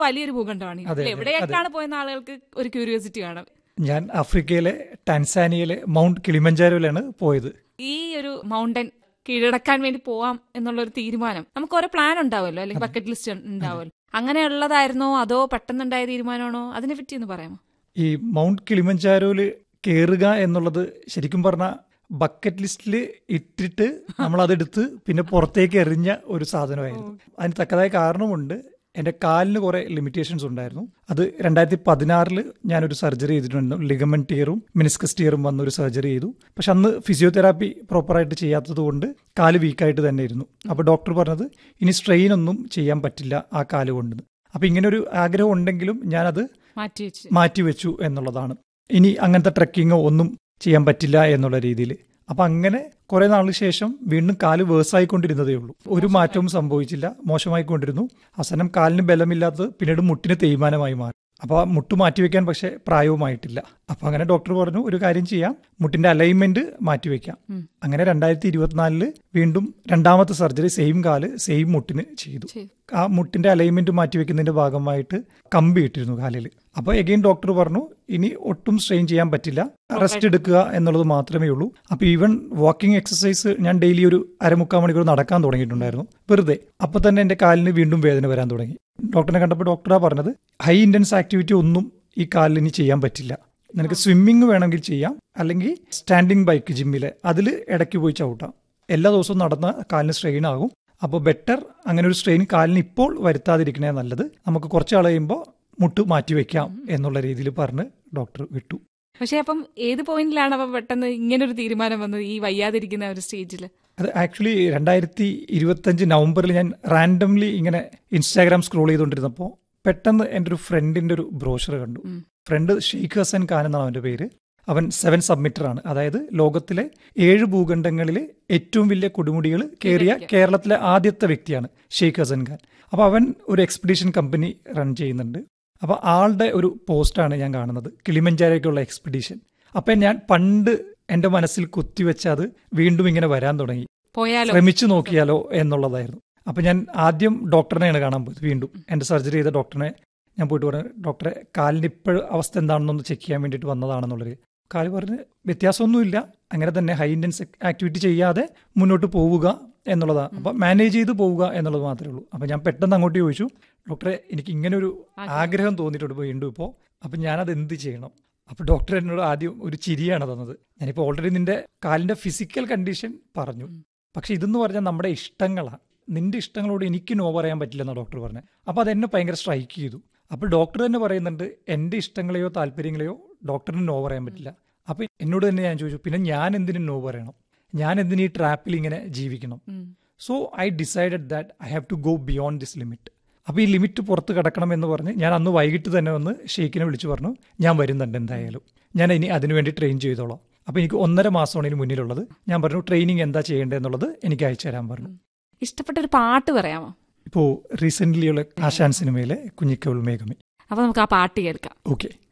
വലിയൊരു ഭൂഖണ്ഡമാണ് ഇത്. അതെ, അതെ, എവിടെയൊക്കെയാണ് പോയെന്ന ആളുകൾക്ക് ഒരു ക്യൂരിയോസിറ്റി കാണും ഞാൻ ആഫ്രിക്കയിലെ ടാൻസാനിയയിലെ മൗണ്ട് കിളിമഞ്ചാരോയിലാണ് പോയത് ഈ ഒരു മൗണ്ടൻ കീഴടക്കാൻ വേണ്ടി പോവാം എന്നുള്ള ഒരു തീരുമാനം നമുക്ക് ഓരോ പ്ലാൻ ഉണ്ടാവുമല്ലോ അല്ലെങ്കിൽ ബക്കറ്റ് ലിസ്റ്റ് ഉണ്ടാവുമല്ലോ അങ്ങനെയുള്ളതായിരുന്നോ അതോ പെട്ടെന്നുണ്ടായ തീരുമാനമാണോ അതിനെ പറ്റി ഒന്ന് പറയാമോ ഈ മൗണ്ട് കിളിമഞ്ചാരോയില് കയറുക എന്നുള്ളത് ശരിക്കും പറഞ്ഞാൽ ബക്കറ്റ് ലിസ്റ്റിൽ ഇട്ടിട്ട് നമ്മൾ അതെടുത്ത് പിന്നെ പുറത്തേക്ക് എറിഞ്ഞ ഒരു സാധനമായിരുന്നു അതിന് തക്കതായ കാരണമുണ്ട് എൻ്റെ കാലിന് കുറേ ലിമിറ്റേഷൻസ് ഉണ്ടായിരുന്നു അത് രണ്ടായിരത്തി പതിനാറില് ഞാനൊരു സർജറി ചെയ്തിട്ടുണ്ടായിരുന്നു ലിഗമൻ ടിയറും മിനിസ്കസ് ടിയറും വന്ന ഒരു സർജറി ചെയ്തു പക്ഷെ അന്ന് ഫിസിയോതെറാപ്പി പ്രോപ്പറായിട്ട് ചെയ്യാത്തത് കൊണ്ട് കാല് വീക്കായിട്ട് തന്നെ ഇരുന്നു അപ്പോൾ ഡോക്ടർ പറഞ്ഞത് ഇനി സ്ട്രെയിൻ ഒന്നും ചെയ്യാൻ പറ്റില്ല ആ കാല് കൊണ്ട് അപ്പോൾ ഇങ്ങനെ ഒരു ആഗ്രഹം ഉണ്ടെങ്കിലും ഞാനത് മാറ്റി വെച്ച് മാറ്റിവെച്ചു എന്നുള്ളതാണ് ഇനി അങ്ങനത്തെ ട്രക്കിങ്ങോ ഒന്നും ചെയ്യാൻ പറ്റില്ല എന്നുള്ള രീതിയിൽ അപ്പൊ അങ്ങനെ കുറെ നാളിന് ശേഷം വീണ്ടും കാല് വേഴ്സായിക്കൊണ്ടിരുന്നതേ ഉള്ളൂ ഒരു മാറ്റവും സംഭവിച്ചില്ല മോശമായിക്കൊണ്ടിരുന്നു അവസാനം കാലിന് ബലമില്ലാത്തത് പിന്നീട് മുട്ടിന് തേയ്മാനമായി മാറി അപ്പൊ ആ മുട്ട് മാറ്റിവെക്കാൻ പക്ഷെ പ്രായവുമായിട്ടില്ല അപ്പൊ അങ്ങനെ ഡോക്ടർ പറഞ്ഞു ഒരു കാര്യം ചെയ്യാം മുട്ടിന്റെ അലൈൻമെന്റ് മാറ്റിവെക്കാം ഉം. അങ്ങനെ രണ്ടായിരത്തി ഇരുപത്തിനാലില് വീണ്ടും രണ്ടാമത്തെ സർജറി സെയിം കാല് സെയിം മുട്ടിന് ചെയ്തു ചെയ്തു. ആ മുട്ടിന്റെ അലൈൻമെന്റ് മാറ്റിവെക്കുന്നതിന്റെ ഭാഗമായിട്ട് കമ്പി ഇട്ടിരുന്നു കാലിൽ അപ്പോൾ എഗെയിൻ ഡോക്ടർ പറഞ്ഞു ഇനി ഒട്ടും സ്ട്രെയിൻ ചെയ്യാൻ പറ്റില്ല റെസ്റ്റ് എടുക്കുക എന്നുള്ളത് മാത്രമേ ഉള്ളൂ അപ്പോൾ ഈവൻ വാക്കിംഗ് എക്സസൈസ് ഞാൻ ഡെയിലി ഒരു അരമുക്കാൽ മണിക്കൂർ നടക്കാൻ തുടങ്ങിയിട്ടുണ്ടായിരുന്നു വെറുതെ അപ്പൊ തന്നെ എന്റെ കാലിന് വീണ്ടും വേദന വരാൻ തുടങ്ങി ഡോക്ടറിനെ കണ്ടപ്പോൾ ഡോക്ടറാ പറഞ്ഞത് ഹൈ ഇന്റൻസ് ആക്ടിവിറ്റി ഒന്നും ഈ കാലിൽ ഇനി ചെയ്യാൻ പറ്റില്ല നിനക്ക് സ്വിമ്മിങ് വേണമെങ്കിൽ ചെയ്യാം അല്ലെങ്കിൽ സ്റ്റാൻഡിങ് ബൈക്ക് ജിമ്മിലെ അതിൽ ഇടയ്ക്ക് പോയി ചവിട്ടാം എല്ലാ ദിവസവും നടന്ന കാലിന് സ്ട്രെയിൻ ആകും അപ്പോൾ ബെറ്റർ അങ്ങനെ ഒരു സ്ട്രെയിൻ കാലിന് ഇപ്പോൾ വരുത്താതിരിക്കണേ നല്ലത് നമുക്ക് കുറച്ച് നാൾ കഴിയുമ്പോൾ മുട്ട് മാറ്റി വെക്കാം എന്നുള്ള രീതിയിൽ പറഞ്ഞ് ഡോക്ടർ വിട്ടു പക്ഷെ അപ്പം ഏത് പോയിന്റിലാണ് അപ്പം പെട്ടെന്ന് ഇങ്ങനെ ഒരു തീരുമാനം വന്നത് ഈ വയ്യാതിരിക്കുന്ന ഒരു സ്റ്റേജിൽ അത് ആക്ച്വലി രണ്ടായിരത്തി ഇരുപത്തഞ്ച് നവംബറിൽ ഞാൻ റാൻഡംലി ഇങ്ങനെ ഇൻസ്റ്റാഗ്രാം സ്ക്രോൾ ചെയ്തുകൊണ്ടിരുന്നപ്പോൾ പെട്ടെന്ന് എൻ്റെ ഒരു ഫ്രണ്ടിന്റെ ഒരു ബ്രോഷർ കണ്ടു ഉം. ഫ്രണ്ട് ഷെയ്ഖ് ഹസൻ ഖാൻ എന്നാണ് അവന്റെ പേര് അവൻ സെവൻ സബ്മിറ്റർ ആണ് അതായത് ലോകത്തിലെ ഏഴ് ഭൂഖണ്ഡങ്ങളിലെ ഏറ്റവും വലിയ കൊടുമുടികൾ കയറിയ കേരളത്തിലെ ആദ്യത്തെ വ്യക്തിയാണ് ഷെയ്ഖ് ഹസൻ ഖാൻ അപ്പോൾ അവൻ ഒരു എക്സ്പെഡീഷൻ കമ്പനി റൺ ചെയ്യുന്നുണ്ട് അപ്പോൾ ആളുടെ ഒരു പോസ്റ്റാണ് ഞാൻ കാണുന്നത് കിളിമഞ്ചാരേക്കുള്ള എക്സ്പെഡീഷൻ അപ്പം ഞാൻ പണ്ട് എൻ്റെ മനസ്സിൽ കുത്തിവെച്ച അത് വീണ്ടും ഇങ്ങനെ വരാൻ തുടങ്ങി പോയാലോ ശ്രമിച്ചു നോക്കിയാലോ എന്നുള്ളതായിരുന്നു അപ്പൊ ഞാൻ ആദ്യം ഡോക്ടറിനെയാണ് കാണാൻ പോയത് വീണ്ടും എന്റെ സർജറി ചെയ്ത ഡോക്ടറിനെ ഞാൻ പോയിട്ട് പറഞ്ഞു ഡോക്ടറെ കാലിന്റെ ഇപ്പോഴും അവസ്ഥ എന്താണെന്നൊന്ന് ചെക്ക് ചെയ്യാൻ വേണ്ടിയിട്ട് വന്നതാണെന്നുള്ളത് കാല് പറഞ്ഞ് വ്യത്യാസമൊന്നുമില്ല അങ്ങനെ തന്നെ ഹൈ ഇന്റൻസ് ആക്ടിവിറ്റി ചെയ്യാതെ മുന്നോട്ട് പോവുക എന്നുള്ളതാണ് അപ്പൊ മാനേജ് ചെയ്ത് പോവുക എന്നുള്ളത് മാത്രമേ ഉള്ളൂ അപ്പൊ ഞാൻ പെട്ടെന്ന് അങ്ങോട്ട് ചോദിച്ചു ഡോക്ടറെ എനിക്ക് ഇങ്ങനെ ഒരു ആഗ്രഹം തോന്നിയിട്ടുണ്ട് വീണ്ടും ഇപ്പോൾ അപ്പൊ ഞാനത് എന്ത് ചെയ്യണം അപ്പൊ ഡോക്ടർ എന്നോട് ആദ്യം ഒരു ചിരിയാണ് തന്നത് ഞാനിപ്പോൾ ഓൾറെഡി നിന്റെ കാലിന്റെ ഫിസിക്കൽ കണ്ടീഷൻ പറഞ്ഞു പക്ഷെ ഇതെന്ന് പറഞ്ഞാൽ നമ്മുടെ ഇഷ്ടങ്ങളാണ് നിന്റെ ഇഷ്ടങ്ങളോട് എനിക്ക് നോ പറയാൻ പറ്റില്ലെന്നാണ് ഡോക്ടർ പറഞ്ഞത് അപ്പോൾ അതെന്നെ ഭയങ്കര സ്ട്രൈക്ക് ചെയ്തു അപ്പോൾ ഡോക്ടർ തന്നെ പറയുന്നുണ്ട് എൻ്റെ ഇഷ്ടങ്ങളെയോ താല്പര്യങ്ങളെയോ ഡോക്ടറിന് നോ പറയാൻ പറ്റില്ല അപ്പോൾ എന്നോട് തന്നെ ഞാൻ ചോദിച്ചു പിന്നെ ഞാൻ എന്തിനു നോ പറയണം ഞാൻ എന്തിനു ഈ ട്രാപ്പിൽ ഇങ്ങനെ ജീവിക്കണം ഉം. So I decided that I have to go beyond this limit അപ്പോൾ ഈ ലിമിറ്റ് പുറത്ത് കിടക്കണം എന്ന് പറഞ്ഞ് ഞാൻ അന്ന് വൈകിട്ട് തന്നെ വന്ന് ഷെയ്ഖിനെ വിളിച്ചു പറഞ്ഞു ഞാൻ വരുന്നുണ്ട് എന്തായാലും ഞാൻ ഇനി അതിനുവേണ്ടി ട്രെയിൻ ചെയ്തോളാം അപ്പോൾ എനിക്ക് ഒന്നര മാസമാണ് ഇതിന് മുന്നിലുള്ളത് ഞാൻ പറഞ്ഞു ട്രെയിനിങ് എന്താ ചെയ്യേണ്ടതെന്നുള്ളത് എനിക്ക് അയച്ചു തരാൻ പറഞ്ഞു ഇഷ്ടപ്പെട്ട ഒരു പാട്ട് പറയാമോ ഇപ്പോൾ റീസെൻ്റ്ലിയുള്ള ആശാൻ സിനിമയിലെ കുഞ്ഞിക്കവൾ മേഘമി അപ്പൊ നമുക്ക് ആ പാട്ട് കേൾക്കാം ഓക്കെ